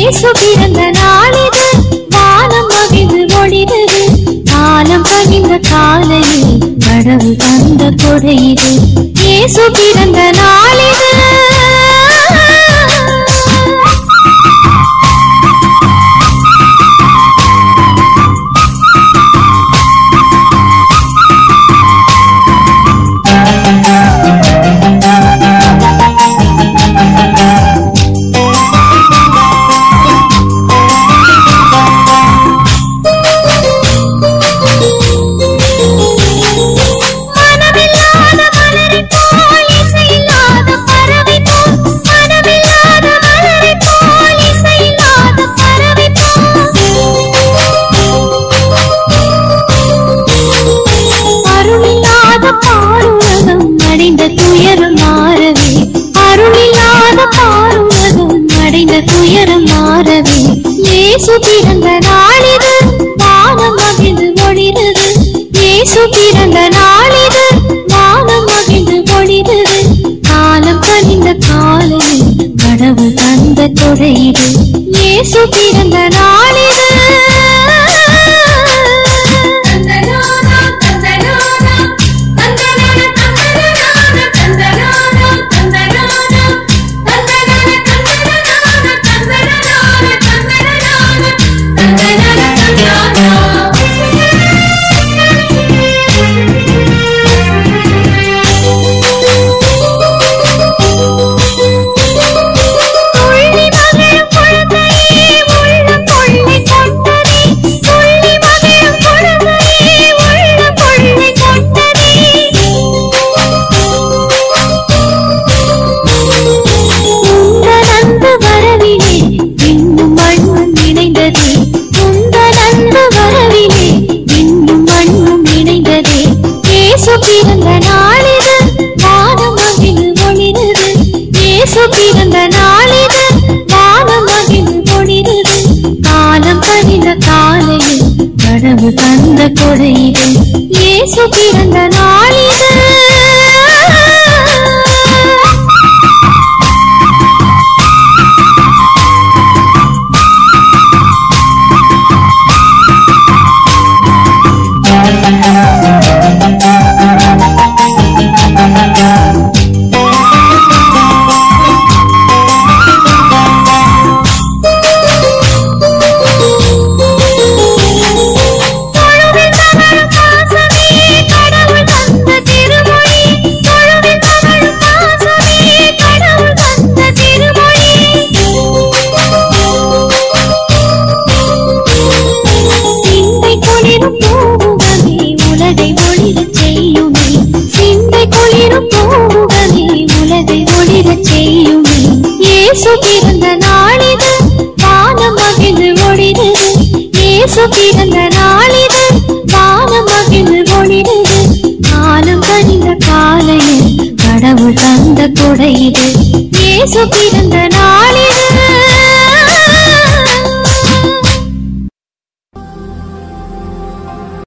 இயேசு பிறந்த நாளிது வானம் மகிழ்ந்து ஒளிருது காலம் கனிந்த காலையில் கடவுள் தந்த கொடை இது இயேசு பிறந்த நாளிது மனமில்லாத மலரைப் போல் இசையில்லாத பறவை போல் மனமில்லாத மலரைப் போல் இசையில்லாத பறவை போல் அருளில்லாத பாருலகம் அடைந்த துயரம் மாறவே அருளில்லாத பாருலகம் அடைந்த துயரம் மாறவே இயேசு பிறந்த நாளிது வானம் மகிழ்ந்து ஒளிருது இயேசு பிறந்த நாளிது வானம் மகிழ்ந்து ஒளிருது காலம் கனிந்த காலையில் கடவுள் தந்த கொடையிடு இயேசு பிறந்த நாளிது துள்ளி மகிழும் குழந்தையே உள்ளம் கொள்ளை கொண்டதே துள்ளி மகிழும் குழந்தையே உள்ளம் கொள்ளை கொண்டதே உந்தன் அன்பு வரவிலே இன்னும் மண்ணும் இணைந்ததே உந்தன் அன்பு வரவிலே இன்னும் மண்ணும் இணைந்ததே இயேசு பிறந்த நாளிது வானம் மகிழ்ந்து ஒளிருது இயேசு பிறந்த நாளிது வானம் மகிழ்ந்து ஒளிருது காலம் கனிந்த காலையில் கடவுள் தந்த கொடையிது இயேசு பிறந்த நாளிது தொழுவில் தவழும் பாசமே கடவுள் தந்த திருமொழி தொழுவில் தவழும் பாசமே கடவுள் தந்த திருமொழி சிந்தை குளிரும் பூமுகமே உலகை ஒளிரச் செய்யுமே சிந்தை குளிரும் பூமுகமே உலகை ஒளிரச் செய்யுமே இயேசு பிறந்த நாளிது வானம் மகிழ்ந்து ஒளிருது இயேசு பிறந்த நாளிது வானம் மகிழ்ந்து ஒளிருது காலம் கனிந்த காலையில் கடவுள் தந்த கொடையிது இயேசு பிறந்த நாளிது